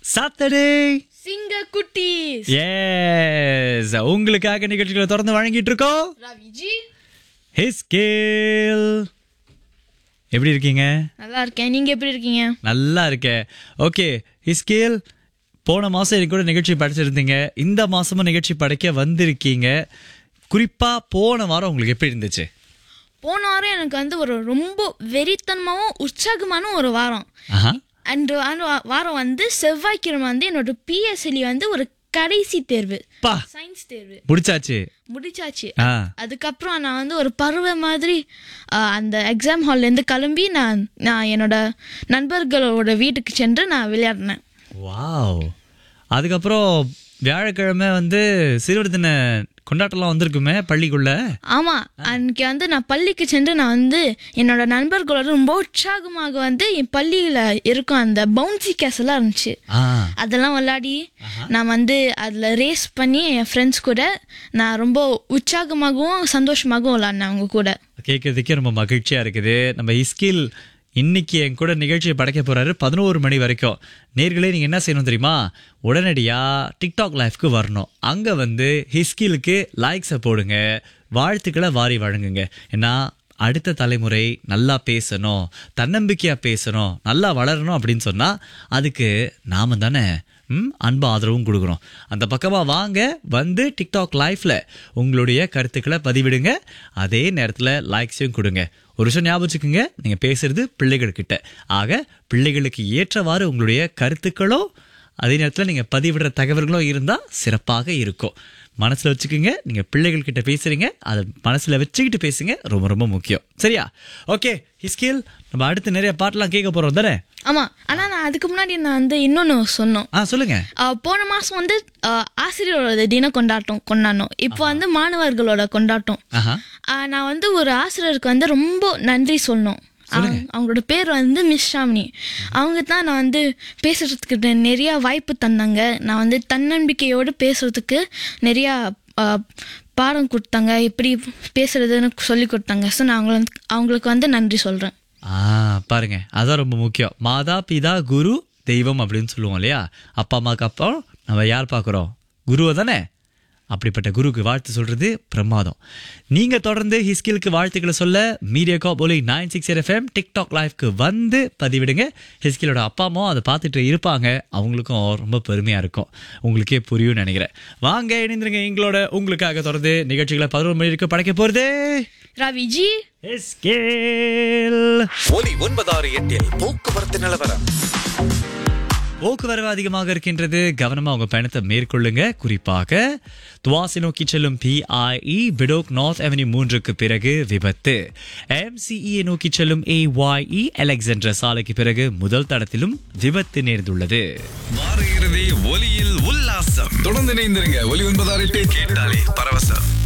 Saturday சிங்க குட்டீஸ் S உங்களுக்காக நிகழ்ச்சிகளை தொடர்ந்து வழங்கிட்டு இருக்கோம் ரவிஜி ஹிஸ்கேல் எப்படி இருக்கீங்க நல்லா இருக்கேன் நீங்க எப்படி இருக்கீங்க நல்லா இருக்கேன் ஓகே ஹிஸ்கேல் போன மாசம் எனக்கு கூட நிகழ்ச்சி படைச்சிருந்தீங்க இந்த மாசமும் நிகழ்ச்சி படைக்க வந்திருக்கீங்க குறிப்பா போன வாரம் உங்களுக்கு எப்படி இருந்துச்சு போன வாரம் எனக்கு வந்து ஒரு ரொம்ப வெறித்தனமாவும் உற்சாகமான ஒரு வாரம் ஆஹா அண்ட் வாரம் வந்து செவ்வாய்க்கிழமை வந்து என்னோட பிஎஸ்எல்இ வந்து ஒரு கடைசி தேர்வு பா சயின்ஸ் தேர்வு முடிச்சாச்சு முடிச்சாச்சு ஆ அதுக்கப்புறம் நான் வந்து ஒரு பருவ மாதிரி ஆ, அந்த எக்ஸாம் ஹால்லேருந்து கிளம்பி நான் நான் என்னோட நண்பர்களோட வீட்டுக்கு சென்று நான் விளையாடினேன் வாவ் அதுக்கப்புறம் வியாழக்கிழமை வந்து சிறுவர் தின கொண்டாட்டம்லாம் வந்திருக்குமே பள்ளிக்குள்ள ஆமா அன்னைக்கு வந்து நான் பள்ளிக்கு சென்று நான் வந்து என்னோட நண்பர்களோட ரொம்ப உற்சாகமாக வந்து என் பள்ளியில இருக்கும் அந்த பவுன்சி கேஸ் எல்லாம் இருந்துச்சு ஆ அதெல்லாம் விளையாடி நான் வந்து அதில் ரேஸ் பண்ணி என் ஃப்ரெண்ட்ஸ் கூட நான் ரொம்ப உற்சாகமாகவும் சந்தோஷமாகவும் விளாடினேன் அவங்க கூட கேட்கறதுக்கே ரொம்ப மகிழ்ச்சியா இருக்குது நம்ம இஸ்கில் இன்னைக்கு என் கூட நிகழ்ச்சியை படைக்க போறாரு பதினோரு மணி வரைக்கும் நேர்களே நீங்க என்ன செய்யணும் தெரியுமா உடனடியா டிக்டாக் லைஃப்க்கு வரணும் அங்க வந்து ஹிஸ்கிலுக்கு லைக்ஸை போடுங்க வாழ்த்துக்களை வாரி வழங்குங்க ஏன்னா அடுத்த தலைமுறை நல்லா பேசணும் தன்னம்பிக்கையா பேசணும் நல்லா வளரணும் அப்படின்னு சொன்னா அதுக்கு நாம தானே ம் அன்பு ஆதரவும் கொடுக்குறோம் அந்த பக்கமாக வாங்க வந்து டிக்டாக் லைஃப்ல உங்களுடைய கருத்துக்களை பதிவிடுங்க அதே நேரத்தில் லைக்ஸையும் கொடுங்க ஒரு விஷயம் ஞாபகம் வச்சுக்கோங்க நீங்கள் பேசுறது பிள்ளைகள்கிட்ட ஆக பிள்ளைகளுக்கு ஏற்றவாறு உங்களுடைய கருத்துக்களோ அதே நேரத்தில் நீங்கள் பதிவிடுற தகவல்களும் இருந்தால் சிறப்பாக இருக்கும் மனசில் வச்சுக்கோங்க நீங்கள் பிள்ளைகள் கிட்ட பேசுறீங்க அதை மனசில் வச்சுக்கிட்டு பேசுங்க ரொம்ப ரொம்ப முக்கியம் சரியா ஓகே ஹிஸ்கில் நம்ம அடுத்து நிறைய பாட்டெல்லாம் கேட்க போகிறோம் தானே ஆமா ஆனா நான் அதுக்கு முன்னாடி நான் வந்து இன்னொன்னு சொன்னோம் ஆ சொல்லுங்க ஆஹ் போன மாசம் வந்து ஆஹ் ஆசிரியரோட தின கொண்டாட்டம் கொண்டாடணும் இப்போ வந்து மாணவர்களோட கொண்டாட்டம் ஆஹா ஆஹ் நான் வந்து ஒரு ஆசிரியருக்கு வந்து ரொம்ப நன்றி சொல்லணும் அவங்க- அவங்களோட பேர் வந்து மிஸ் ஷாமினி அவங்க தான் நான் வந்து பேசுறதுக்கு நெ- நிறைய வாய்ப்பு தந்தாங்க நான் வந்து தன்னம்பிக்கையோடு பேசுறதுக்கு நிறையா ஆஹ், பாடம் கொடுத்தாங்க எப்படி பேசுறதுன்னு சொல்லி கொடுத்தாங்க ஸோ நான் அவங்கள அவங்களுக்கு வந்து நன்றி சொல்றேன் ஆ பாருங்க அதான் ரொம்ப முக்கியம் மாதா பிதா குரு தெய்வம் அப்படின்னு சொல்லுவோம் இல்லையா அப்பா அம்மாக்கு அப்புறம் நம்ம யார் பார்க்குறோம் குருவை தானே அப்படிப்பட்ட குருவுக்கு வாழ்த்து சொல்றது பிரமாதம் நீங்க தொடர்ந்து ஹிஸ்கிலுக்கு வாழ்த்துக்களை சொல்ல மீடியா காப் ஒலி நைன் சிக்ஸ் எஃப்எம் டிக்டாக் லைஃப்க்கு வந்து பதிவிடுங்க ஹிஸ்கிலோட அப்பா அம்மாவும் அதை பார்த்துட்டு இருப்பாங்க அவங்களுக்கும் ரொம்ப பெருமையா இருக்கும் உங்களுக்கே புரியும் நினைக்கிறேன் வாங்க இணைந்துருங்க எங்களோட உங்களுக்காக தொடர்ந்து நிகழ்ச்சிகளை பதினோரு மணி இருக்க படைக்க போறது ரவிஜி ஹிஸ்கில் ஒலி ஒன்பதாறு எட்டில் போக்குவரத்து நிலவரம் போக்குவரவு அதிகமாக இருக்கின்றது கவனமா உங்க பயணத்தை மேற்கொள்ளுங்க குறிப்பாக துவாசி நோக்கி செல்லும் பிஐஇ பிடோக் நார்த் அவென்யூ மூன்றுக்கு பிறகு விபத்து எம்சிஇ நோக்கி செல்லும் ஏஒய்இ அலெக்சாண்டர் சாலைக்கு பிறகு முதல் தடத்திலும் விபத்து நேர்ந்துள்ளது வார இறுதி ஒலியில் உல்லாசம் தொடர்ந்து இணைந்திருங்க ஒலி ஒன்பதாறு எட்டு கேட்டாலே பரவசம்